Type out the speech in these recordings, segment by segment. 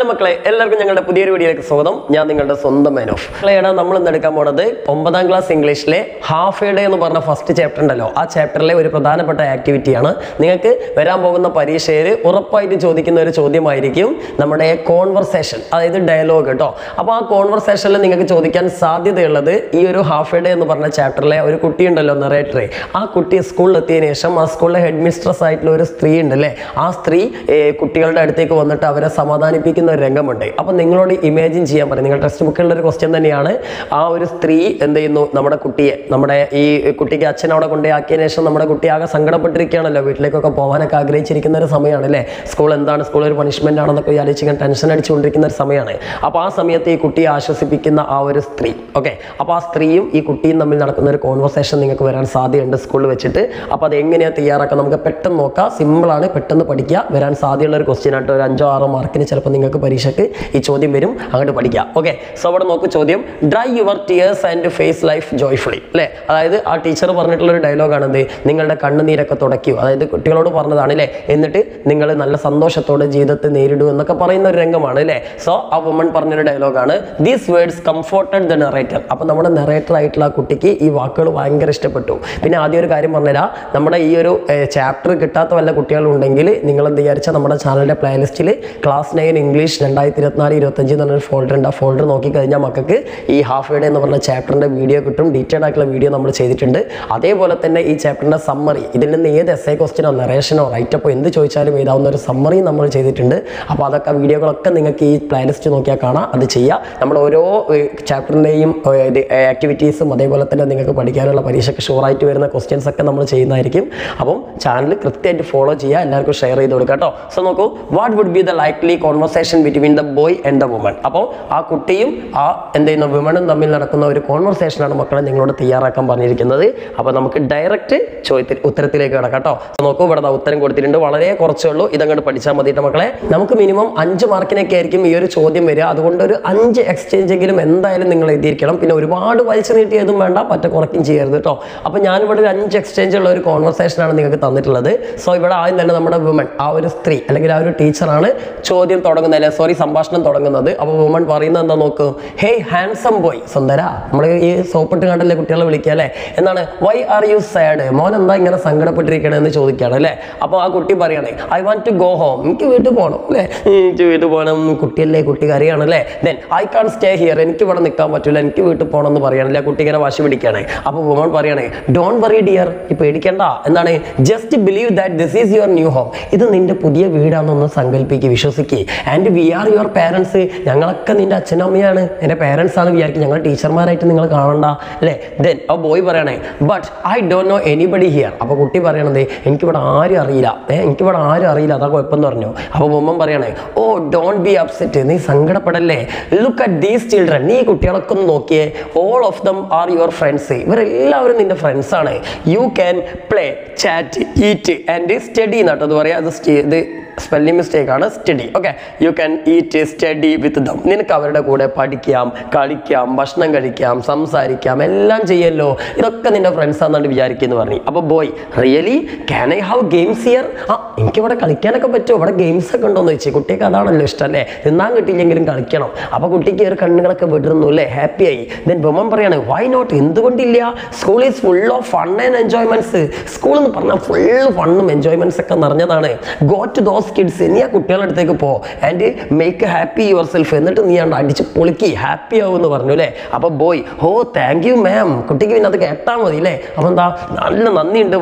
hello മക്കളെ എല്ലാവർക്കും ഞങ്ങളുടെ പുതിയൊരു വീഡിയോയിലേക്ക് സ്വാഗതം ഞാൻ നിങ്ങളുടെ സ്വന്തം മാൻ ഓഫ് മക്കളെയാണ് നമ്മൾ ഇന്ന് എടുക്കാൻ പോണത് ഒമ്പതാം ക്ലാസ് ഇംഗ്ലീഷിലെ ഹാഫ് എ ഡേ എന്ന് പറഞ്ഞ ഫസ്റ്റ് ചാപ്റ്റർ ഉണ്ടല്ലോ ആ ചാപ്റ്ററിലെ ഒരു പ്രധാനപ്പെട്ട ആക്ടിവിറ്റിയാണ് നിങ്ങൾക്ക് വരാൻ പോകുന്ന പരീക്ഷയിൽ ഉറപ്പായിട്ട് ചോദിക്കുന്ന ഒരു ചോദ്യമായിരിക്കും നമ്മുടെ കോൺവെർസേഷൻ അതായത് ഡയലോഗ് കേട്ടോ അപ്പോൾ ആ കോൺവെർസേഷനിൽ നിങ്ങൾക്ക് ചോദിക്കാൻ സാധ്യതയുള്ളത് ഈ ഒരു ഹാഫ് എ ഡേ എന്ന് പറഞ്ഞ ചാപ്റ്ററിലെ ഒരു കുട്ടിയുണ്ടല്ലോ നെറേറ്ററെ ആ കുട്ടി സ്കൂളിൽ എത്തിയതിനു ശേഷം ആ സ്കൂളിലെ ഹെഡ് മിസ്ട്രസ് ആയിട്ടുള്ള ഒരു സ്ത്രീ ഉണ്ടല്ലേ ആ സ്ത്രീ ഏ, കുട്ടികളുടെ അടുത്തേക്ക് വന്നിട്ട് അവരെ സമാധാനിപ്പിക്കുന്ന ഒരു രംഗമുണ്ട് അപ്പം നിങ്ങളോട് ഇമാജിൻ ചെയ്യാൻ പറയും നിങ്ങൾ ടെക്സ്റ്റ് ബുക്കിലുള്ള ഒരു ക്വസ്റ്റ്യൻ തന്നെയാണ് ആ ഒരു സ്ത്രീ എന്ത് ചെയ്യുന്നു നമ്മുടെ കുട്ടിയെ നമ്മുടെ ഈ കുട്ടിക്ക് അച്ഛൻ അവിടെ കൊണ്ടുപോയാക്കിയതിനു ശേഷം നമ്മുടെ കുട്ടി ആകെ സങ്കടപ്പെട്ടിരിക്കുകയാണല്ലോ വീട്ടിലേക്കൊക്കെ പോകാനൊക്കെ ആഗ്രഹിച്ചിരിക്കുന്ന ഒരു സമയമാണ് അല്ലേ സ്കൂൾ എന്താണ് സ്കൂൾ ഒരു പണിഷ്മെന്റ് ആണെന്നൊക്കെ വിചാരിച്ചിങ്ങനെ ടെൻഷൻ അടിച്ചുകൊണ്ടിരിക്കുന്ന ഒരു സമയമാണ് അപ്പോൾ ആ സമയത്ത് ഈ കുട്ടിയെ ആശ്വസിപ്പിക്കുന്ന ആ ഒരു സ്ത്രീ ഓക്കെ അപ്പോൾ ആ സ്ത്രീയും ഈ കുട്ടിയും തമ്മിൽ നടക്കുന്ന ഒരു കോൺവെർസേഷൻ നിങ്ങൾക്ക് വരാൻ സാധ്യതയുണ്ട് സ്കൂളിൽ വെച്ചിട്ട് അപ്പോൾ അത് എങ്ങനെയാണ് തയ്യാറാക്കുക നമുക്ക് പെട്ടെന്ന് നോക്കാം സിമ്പിളാണ് പെട്ടെന്ന് പഠിക്കുക വരാൻ സാധ്യതയുള്ള ഒരു ക്വസ്റ്റ്യൻ ആയിട്ട് ഒരു അഞ്ചോ ആറോ മാർക്കിന് ചിലപ്പോൾ നിങ്ങൾക്ക് പരീക്ഷയ്ക്ക് ഈ ചോദ്യം വരും അങ്ങോട്ട് പഠിക്കുക ഓക്കെ സോ അവിടെ നോക്ക് ചോദ്യം dry your tears and face life joyfully അല്ലേ അതായത് ആ ടീച്ചർ പറഞ്ഞിട്ടുള്ള ഒരു ഡയലോഗാണ് എന്ത് നിങ്ങളുടെ കണ്ണുനീരൊക്കെ തുടയ്ക്കൂ അതായത് കുട്ടികളോട് പറഞ്ഞതാണ് അല്ലേ എന്നിട്ട് നിങ്ങൾ നല്ല സന്തോഷത്തോടെ ജീവിതത്തെ നേരിടൂ എന്നൊക്കെ പറയുന്ന ഒരു രംഗമാണ് അല്ലേ സോ ആ വുമൺ പറഞ്ഞൊരു ഡയലോഗാണ് these words comforted the narrator അപ്പോൾ നമ്മുടെ നെറേറ്റർ ആയിട്ടുള്ള ആ കുട്ടിക്ക് ഈ വാക്കുകൾ ഭയങ്കര ഇഷ്ടപ്പെട്ടു പിന്നെ ആദ്യം ഒരു കാര്യം പറഞ്ഞുതരാം നമ്മുടെ ഈ ഒരു ചാപ്റ്റർ കിട്ടാത്ത വല്ല കുട്ടികളുണ്ടെങ്കിൽ നിങ്ങൾ എന്ത് വിചാരിച്ചാൽ നമ്മുടെ ചാനലിൻ്റെ പ്ലേലിസ്റ്റിൽ ക്ലാസ് നയൻ ഇംഗ്ലീഷ് രണ്ടായിരത്തി ഇരുപത്തിനാല് ഇരുപത്തഞ്ച് എന്ന് പറഞ്ഞൊരു ഫോൾഡർ ഉണ്ട് ആ ഫോൾഡർ നോക്കിക്കഴിഞ്ഞാൽ മക്കൾക്ക് ഈ ഹാഫ് ഡേ എന്ന് പറഞ്ഞ ചാപ്റ്ററിൻ്റെ വീഡിയോ കിട്ടും ഡീറ്റെയിൽഡ് ആയിട്ടുള്ള വീഡിയോ നമ്മൾ ചെയ്തിട്ടുണ്ട് അതേപോലെ തന്നെ ഈ ചാപ്റ്ററിൻ്റെ സമ്മറി ഇതിൽ നിന്ന് ഏത് എസ് എ ക്വസ്റ്റിനോ നറേഷനോ റൈറ്റപ്പോ എന്ത് ചോദിച്ചാലും എഴുതാവുന്ന ഒരു സമ്മറി നമ്മൾ ചെയ്തിട്ടുണ്ട് അപ്പോൾ അതൊക്കെ വീഡിയോകളൊക്കെ നിങ്ങൾക്ക് ഈ പ്ലേലിസ്റ്റ് നോക്കിയാൽ കാണാം അത് ചെയ്യുക നമ്മുടെ ഓരോ ചാപ്റ്ററിൻ്റെയും ആക്ടിവിറ്റീസും അതേപോലെ തന്നെ നിങ്ങൾക്ക് പഠിക്കാനുള്ള പരീക്ഷയ്ക്ക് ഷുവറായിട്ട് വരുന്ന ക്വസ്റ്റ്യൻസ് ഒക്കെ നമ്മൾ ചെയ്യുന്നതായിരിക്കും അപ്പം ചാനൽ കൃത്യമായിട്ട് ഫോളോ ചെയ്യുക എല്ലാവർക്കും ഷെയർ ചെയ്ത് കൊടുക്കുക കേട്ടോ സോ നോക്കൂ what would be the likely conversation between the boy and the woman അപ്പോൾ ആ കുട്ടിയും ആ എന്ത് ചെയ്യുന്ന വിമണും തമ്മിൽ നടക്കുന്ന ഒരു കോൺവെർസേഷനാണ് മക്കളെ നിങ്ങളോട് തയ്യാറാക്കാൻ പറഞ്ഞിരിക്കുന്നത് അപ്പോൾ നമുക്ക് ഡയറക്റ്റ് ചോദ്യത്തിൽ ഉത്തരത്തിലേക്ക് കിടക്കാം കേട്ടോ സോ നോക്കൂ ഇവിടെ ദാ ഉത്തരം കൊടുത്തിട്ടുണ്ട് വളരെ കുറച്ചേ ഉള്ളൂ ഇതങ്ങോട്ട് പഠിച്ചാൽ മതിയിട്ട് മക്കളെ നമുക്ക് മിനിമം അഞ്ച് മാർക്കിനൊക്കെ ആയിരിക്കും ഈ ഒരു ചോദ്യം വരിക അതുകൊണ്ട് ഒരു അഞ്ച് എക്സ്ചേഞ്ച് എങ്കിലും എന്തായാലും നിങ്ങൾ എഴുതിയിരിക്കണം പിന്നെ ഒരുപാട് വലിച്ചു നീട്ടിയതും വേണ്ട പറ്റ കുറയ്ക്കും ചെയ്യരുത് കേട്ടോ അപ്പോൾ ഞാനിവിടെ ഒരു അഞ്ച് എക്സ്ചേഞ്ച് ഉള്ള ഒരു കോൺവെർസേഷനാണ് നിങ്ങൾക്ക് തന്നിട്ടുള്ളത് സോ ഇവിടെ ആദ്യം തന്നെ നമ്മുടെ വുമൺ ആ ഒരു സ്ത്രീ അല്ലെങ്കിൽ ആ ഒരു ടീച്ചറാണ് ചോദ്യം തുടങ്ങുന്നത് അല്ലെ സോറി സംഭാഷണം തുടങ്ങുന്നത് അപ്പോൾ വുമൺ പറയുന്നത് എന്താ നോക്കൂ ഹേയ് ഹാൻസം ബോയ് സുന്ദര നമ്മൾ ഈ സോപ്പിട്ട് കണ്ടല്ലേ കുട്ടികളെ വിളിക്കുക അല്ലേ എന്താണ് വൈ ആർ യു സാഡ് മോൻ എന്താ ഇങ്ങനെ സങ്കടപ്പെട്ടിരിക്കണേ എന്ന് ചോദിക്കുകയാണ് അല്ലേ അപ്പോൾ ആ കുട്ടി പറയാണ് I want to go home എനിക്ക് വീട്ടിൽ പോകണം അല്ലേ എനിക്ക് വീട്ടിൽ പോകണം കുട്ടിയല്ലേ കുട്ടി കരയാണ് അല്ലേ then I can stay here എനിക്ക് ഇവിടെ നിൽക്കാൻ പറ്റില്ല എനിക്ക് വീട്ടിൽ പോകണം എന്ന് പറയണല്ലേ കുട്ടി ഇങ്ങനെ വാശി പിടിക്കുകയാണ് അപ്പോൾ വുമൺ പറയണേ ഡോൺ വറി ഡിയർ ഈ പേടിക്കണ്ട എന്താണ് just believe that this is your new home ഇത് നിന്റെ പുതിയ വീടാണെന്നൊന്ന് സങ്കല്പിക്കുക വിശ്വസിക്കുക and we are your parents ഞങ്ങളൊക്കെ നിന്റെ അച്ഛനും അമ്മയാണ് എൻ്റെ പാരൻസ് ആണ് വിചാരിക്കും ഞങ്ങൾ ടീച്ചർമാരായിട്ട് നിങ്ങൾ കാണണ്ട അല്ലേ ദെൻ ആ ബോയ് പറയണേ but I don't know anybody here അപ്പോൾ കുട്ടി പറയണത് എനിക്കിവിടെ ആരും അറിയില്ല ഏ എനിക്കിവിടെ ആരും അറിയില്ല അതാ കുഴപ്പമെന്ന് പറഞ്ഞു അപ്പോൾ ഉമ്മൻ പറയണേ ഓ ഡോണ്ട് ബി അപ്സെറ്റ് നീ സങ്കടപ്പെടല്ലേ ലുക്ക് അറ്റ് ദീസ് ചിൽഡ്രൻ നീ ഈ കുട്ടികളൊക്കെ ഒന്ന് നോക്കിയേ all of them are your friends ഇവരെല്ലാവരും നിന്റെ ഫ്രണ്ട്സ് ആണ് you can play chat eat and study എന്നാട്ടോ അത് പറയാം അത് സ്റ്റ്- ഇത് സ്പെല്ലിംഗ് മിസ്റ്റേക്ക് ആണ് study okay you can eat study with them നിനക്ക് അവരുടെ കൂടെ പഠിക്കാം കളിക്കാം ഭക്ഷണം കഴിക്കാം സംസാരിക്കാം എല്ലാം ചെയ്യല്ലോ ഇതൊക്കെ നിന്റെ ഫ്രണ്ട്സ് ആണെന്നാണ് വിചാരിക്കുന്നു പറഞ്ഞു അപ്പോൾ boy really can I have games here ആ എനിക്കിവിടെ കളിക്കാനൊക്കെ പറ്റുമോ ഇവിടെ ഗെയിംസ് ഒക്കെ ഉണ്ടോന്ന് ചോദിച്ചു കുട്ടിക്ക് അതാണല്ലോ ഇഷ്ടം അല്ലേ തിന്നാൻ കിട്ടിയില്ലെങ്കിലും കളിക്കണം അപ്പോൾ കുട്ടിക്ക് ഒരു കണ്ണുകളൊക്കെ വിടുന്നു അല്ലേ ഹാപ്പി ആയി ദെൻ ബൊമ്മൻ പറയാണ് വൈ നോട്ട് എന്തുകൊണ്ടില്ല school is full of fun and enjoyments school എന്ന് പറഞ്ഞാൽ ഫുൾ ഫണ്ണും എൻജോയ്മെന്റ്സ് ഒക്കെ നിറഞ്ഞതാണ് ഗോ ടു ദോസ് കിഡ്സ് നീ ആ കുട്ടികളുടെ അടുത്തേക്ക് പോ and make happy yourself എന്നിട്ട് നീ ആണ്ട് അടിച്ച് പൊളിക്കി ഹാപ്പി ആവും എന്ന് പറഞ്ഞു അല്ലേ അപ്പോൾ boy oh thank you ma'am കുട്ടിക്ക് പിന്നെ അത് കേട്ടാൽ മതി അല്ലേ അപ്പോൾ എന്താ നല്ല നന്ദിയുണ്ട്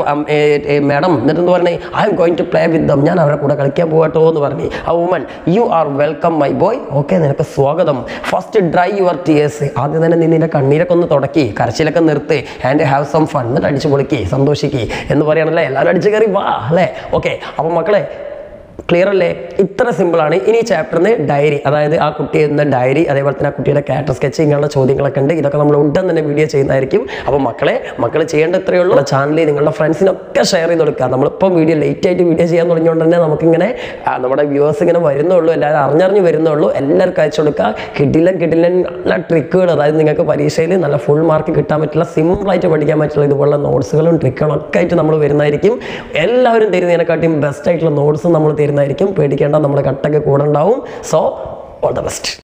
മാഡം എന്നിട്ട് എന്ത് പറഞ്ഞേ I am going to play with them ഞാൻ അവരുടെ കൂടെ കളിക്കാൻ പോകട്ടോ എന്ന് പറഞ്ഞു ആ woman you are welcome my boy okay നിനക്ക് സ്വാഗതം ഫസ്റ്റ് ഡ്രൈ യുവർ ടിയേഴ്സ് ആദ്യം തന്നെ നീ നിന്റെ കണ്ണീരൊക്കെ ഒന്ന് തുടക്കി കരച്ചിലൊക്കെ നിർത്തി ആൻഡ് ഹാവ് സം ഫൺ എന്നിട്ട് അടിച്ച് പൊളിക്കി സന്തോഷിക്കി എന്ന് പറയണല്ലേ എല്ലാവരും അടിച്ച് കയറി വാ അല്ലേ ഓക്കെ അപ്പോൾ മക്കളെ ക്ലിയർ അല്ലേ ഇത്ര സിമ്പിളാണ് ഇനി ഈ ചാപ്റ്ററിന് ഡയറി അതായത് ആ കുട്ടി എന്ന ഡയറി അതേപോലെ തന്നെ ആ കുട്ടിയുടെ ക്യാരക്ടർ സ്കെച്ച് ഇങ്ങനെയുള്ള ചോദ്യങ്ങളൊക്കെ ഉണ്ട് ഇതൊക്കെ നമ്മൾ ഉടൻ തന്നെ വീഡിയോ ചെയ്യുന്നതായിരിക്കും അപ്പോൾ മക്കളെ മക്കൾ ചെയ്യേണ്ട ഇത്രയേ ഉള്ളൂ ചാനലിൽ നിങ്ങളുടെ ഫ്രണ്ട്സിനൊക്കെ ഷെയർ ചെയ്ത് കൊടുക്കുക നമ്മളിപ്പം വീഡിയോ ലേറ്റ് ആയിട്ട് വീഡിയോ ചെയ്യാൻ തുടങ്ങിയോണ്ട് തന്നെ നമുക്കിങ്ങനെ ആ, നമ്മുടെ വ്യൂവേഴ്സ് ഇങ്ങനെ വരുന്നുള്ളൂ എല്ലാവരും അറിഞ്ഞറിഞ്ഞ് വരുന്നുള്ളൂ എല്ലാവർക്കും അയച്ചു കൊടുക്കുക കിടിലൻ കിടിലൻ നല്ല ട്രിക്കുകൾ അതായത് നിങ്ങൾക്ക് പരീക്ഷയിൽ നല്ല ഫുൾ മാർക്ക് കിട്ടാൻ പറ്റുള്ള സിമ്പിളായിട്ട് പഠിക്കാൻ പറ്റുള്ള ഇതുപോലുള്ള നോട്ട്സുകളും ട്രിക്കുകളും ഒക്കെ ആയിട്ട് നമ്മൾ വരുന്നതായിരിക്കും എല്ലാവരും തരുന്നതിനെക്കാട്ടിയും ബെസ്റ്റ് ആയിട്ടുള്ള നോട്ട്സും നമ്മൾ തരുന്നതായിരിക്കും പേടിക്കേണ്ട നമ്മുടെ കട്ടൊക്കെ കൂടെ ഉണ്ടാവും സോ ഓൾ ദ ബെസ്റ്റ്